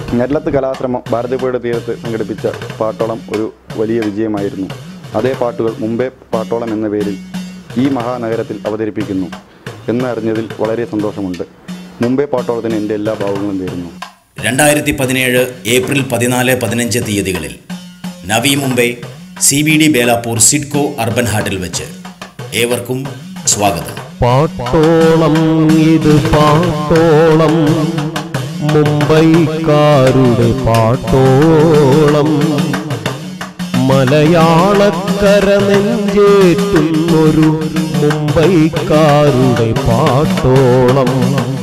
ഞെരളത്ത് കലാശ്രമം ഭാരതപ്പുഴയുടെ തീരത്ത് സംഘടിപ്പിച്ച പാട്ടോളം ഒരു വലിയ വിജയമായിരുന്നു അതേ പാട്ടുകൾ മുമ്പേ പാട്ടോളം എന്ന പേരിൽ ഈ മഹാനഗരത്തിൽ അവതരിപ്പിക്കുന്നു എന്നറിഞ്ഞതിൽ വളരെ സന്തോഷമുണ്ട് മുമ്പേ പാട്ടോളത്തിന് എൻ്റെ എല്ലാ ഭാവങ്ങളും നേരുന്നു രണ്ടായിരത്തി പതിനേഴ് ഏപ്രിൽ പതിനാല് പതിനഞ്ച് തീയതികളിൽ Navi Mumbai C B D Belapur CIDCO urban ഹാട്ടിൽ വെച്ച് ഏവർക്കും സ്വാഗതം പാട്ടോളം ഇത് പാട്ടോളം മുംബൈക്കാരുടെ പാട്ടോളം മലയാളക്കര നെഞ്ചേറ്റുന്നൊരു മുംബൈക്കാരുടെ പാട്ടോളം